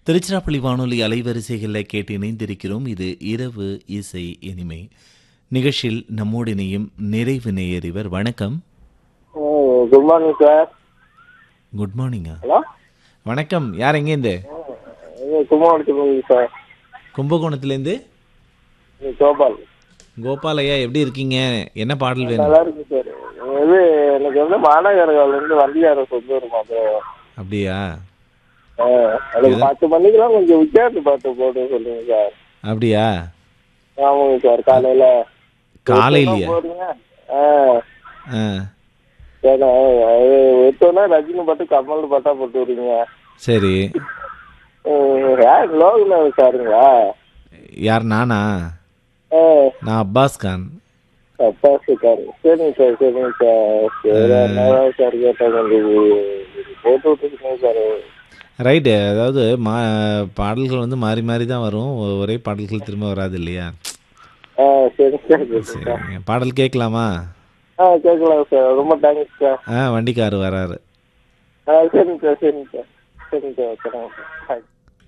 திருச்சிராப்பள்ளி வானொலி அலைவரிசைகளில் கேட்டு இணைந்திருக்கிறோம் இது இரவு இசை இனிமை நிகழ்ச்சியில் நம்மோடு இணையும் நிறைவு நேயர் இவர் வணக்கம் குட் மார்னிங் சார் குட் மார்னிங்கா ஹலோ வணக்கம் யார் எங்கேருந்து இது கும்பகோணத்துக்கு சார் கும்பகோணத்துலேருந்து இது கோபால் கோபால் ஐயா எப்படி இருக்கீங்க என்ன பாடல் வேணும் நல்லா இருக்கு சார் இது எனக்கு வந்து மாநகரங்கள்லேருந்து வண்டியார சொந்த ஒரு மாதிரி அப்படியா எனக்கு பத்து மணிக்கெல்லாம் கொஞ்சம் வித்தியாச பாட்டு போட்டு சொல்லுங்க சார் அப்படியா ஆமாங்க சார் காலையில காலையிலையா போறீங்க ஆ ஆ சரி அது எடுத்தோன்னா ரஜினி பாட்டு கமல் பாட்டா போட்டு விடுங்க சரி யார் லோகநாத் சாருங்களா யார் நானா ஆ நான் அப்பாஸ் கான் அப்பா சார் சரிங்க சார் சரிங்க சார் சரி அதனால சார் கேட்டேன் கொஞ்சம் போட்டு விட்டுருக்கீங்க சார் ரைட்டு அதாவது மா பாடல்கள் வந்து மாறி மாறி தான் வரும் ஒரே பாடல்கள் திரும்ப வராது இல்லையா ஆ சரிங்க சார் சரிங்க சார் சரிங்க பாடல் கேட்கலாமா ஆ கேட்கலாம் சார் ரொம்ப தேங்க்ஸ் சார் ஆ வண்டிக்காரு வராரு ஆ சரிங்க சார் சரிங்க சார் சரிங்க சார் சரிங்க சார்